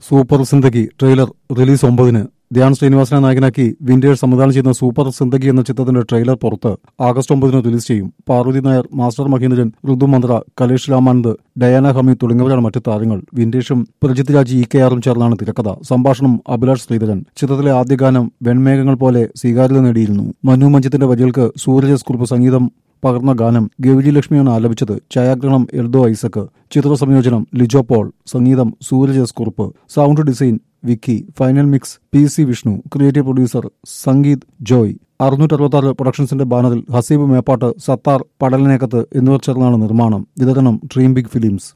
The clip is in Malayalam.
സൂപ്പർ സിന്തഗി ട്രെയിലർ റിലീസ് ഒമ്പതിന് ധ്യാൻ ശ്രീനിവാസനെ നായകനാക്കി വിന്റേഴ്സ് സംവിധാനം ചെയ്യുന്ന സൂപ്പർ സിന്തഗി എന്ന ചിത്രത്തിന്റെ ട്രെയിലർ പുറത്ത് ആഗസ്റ്റ് ഒമ്പതിന് റിലീസ് ചെയ്യും പാർവതി നായർ മാസ്റ്റർ മഹേന്ദ്രൻ ഋതു മന്ത്ര കലേഷ് രാമാനന്ദ് ഡയാന ഹമി തുടങ്ങിയവരാണ് മറ്റു താരങ്ങൾ വിന്റേഷും പ്രജിത് രാജ് ഇ കെ ആറും ചേർന്നാണ് തിരക്കഥ സംഭാഷണം അഭിലാഷ് ശ്രീധരൻ ചിത്രത്തിലെ ആദ്യ ഗാനം വെൺമേഘങ്ങൾ പോലെ സ്വീകാര്യത നേടിയിരുന്നു മനു മഞ്ചത്തിന്റെ വരികൾക്ക് സൂരജ് കുറിപ്പ് സംഗീതം പകർന്ന ഗാനം ഗൗരി ലക്ഷ്മിയാണ് ആലപിച്ചത് ഛായാഗ്രഹണം എൽദോ ഐസക് ചിത്ര സംയോജനം ലിജോ പോൾ സംഗീതം Sooraj S Kurup sound design Vicky final mix P C Vishnu creative producer Sangeeth Joy അറുന്നൂറ്റി അറുപത്തി പ്രൊഡക്ഷൻസിന്റെ ബാനറിൽ ഹസീബ് മേപ്പാട്ട് സത്താർ പടലനേക്കത്ത് എന്നിവർ ചേർന്നാണ് നിർമ്മാണം വിതരണം ഡ്രീം ബിഗ് ഫിലിംസ്